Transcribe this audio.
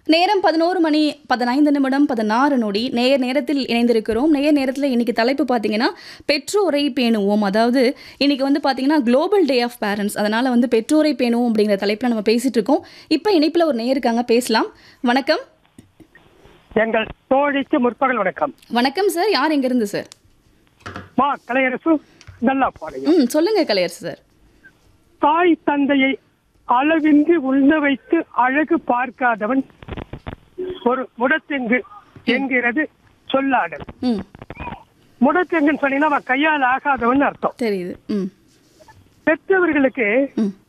நேரம் பதினோரு மணி பதினைந்து நிமிடம் பதினாறு நொடி நேர் நேரத்தில் இணைந்திருக்கிறோம் நேர் நேரத்தில் இன்னைக்கு தலைப்பு பார்த்தீங்கன்னா பெற்றோரை பேணுவோம் அதாவது இன்னைக்கு வந்து பார்த்தீங்கன்னா குளோபல் டே ஆஃப் பேரண்ட்ஸ் அதனால வந்து பெற்றோரை பேணுவோம் அப்படிங்கிற தலைப்பில் நம்ம பேசிட்டு இருக்கோம் இப்போ இணைப்பில் ஒரு நேர் இருக்காங்க பேசலாம் வணக்கம் எங்கள் தோழிக்கு முற்பகல் வணக்கம் வணக்கம் சார் யார் எங்கேருந்து சார் மா கலையரசு நல்லா பாருங்க ம் சொல்லுங்க கலையரசு சார் தாய் தந்தையை அளவின்றி உண்ண வைத்து அழகு பார்க்காதவன் ஒரு முடத்தெங்கு என்கிறது சொல்லாடல் ம் முடத்தெங்குன்னு சொன்னீங்கன்னா அவன் கையால் ஆகாதவன் அர்த்தம் தெரியுது ம் பெற்றவர்களுக்கு ம்